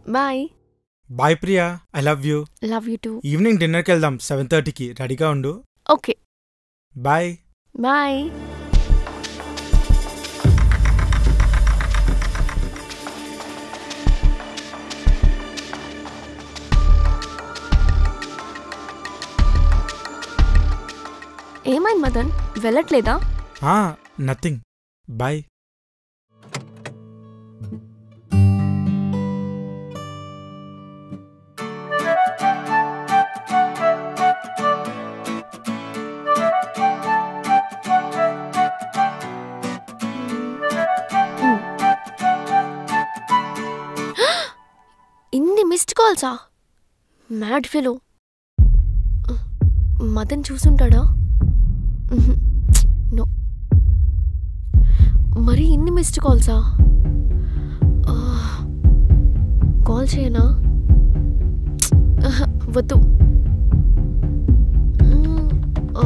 Bye bye Priya I love you love you too evening డిన్నర్కి వెళ్దాం seven థర్టీకి రెడీగా ఉండు ఓకే బాయ్ బాయ్ ఏమైంది మదన్ వెళ్ళట్లేదా నథింగ్ బాయ్ ఇన్ని మిస్డ్ కాల్సా మ్యాడ్ ఫెలో మదన్ చూసుంటాడా ఉహుం. నో మరి ఇన్ని మిస్డ్ కాల్సా ఆ, కాల్ చేయనా ఆహా, వద్దు మ్, ఆ.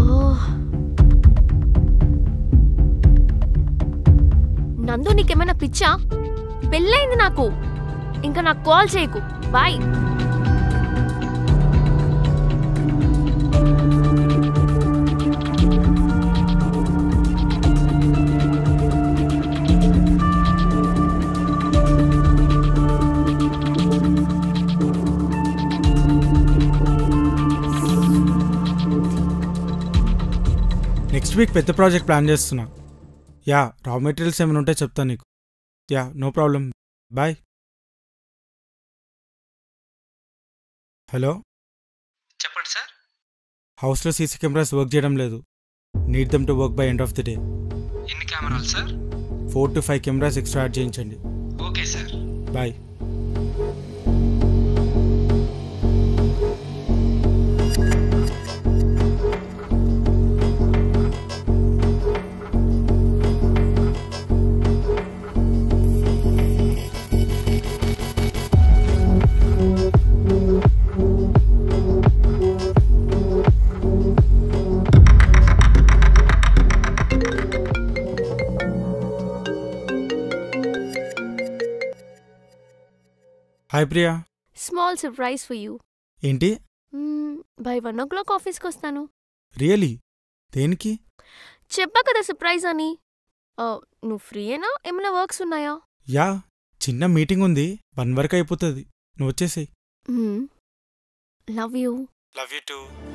నందు నీకేమైనా పిచ్చా పెళ్ళైంది నాకు ఇంకా నాకు కాల్ చేయకు బాయ్ నెక్స్ట్ వీక్ పెద్ద ప్రాజెక్ట్ ప్లాన్ చేస్తున్నా యా రా మెటీరియల్స్ ఏమైనా ఉంటే చెప్తాను నీకు yeah no problem bye hello చెప్పండి సార్ హౌస్లో సీసీ కెమెరాస్ వర్క్ చేయడం లేదు need them to work by end of the day ఎన్ని కెమెరాలు sir four to five cameras extra add చేయించండి okay sir bye hi Priya small surprise for you ఏంటి by one o'clock ఆఫీస్కి వస్తాను really దేనికి చెప్పా కదా సర్ప్రైజ్ అని ఆ, నువ్వు ఫ్రీయేనా ఏమైనా వర్క్స్ ఉన్నాయా యా చిన్న మీటింగ్ ఉంది వన్ వరకు అయిపోతుంది నువ్వు వచ్చేసేయ్ love you love you two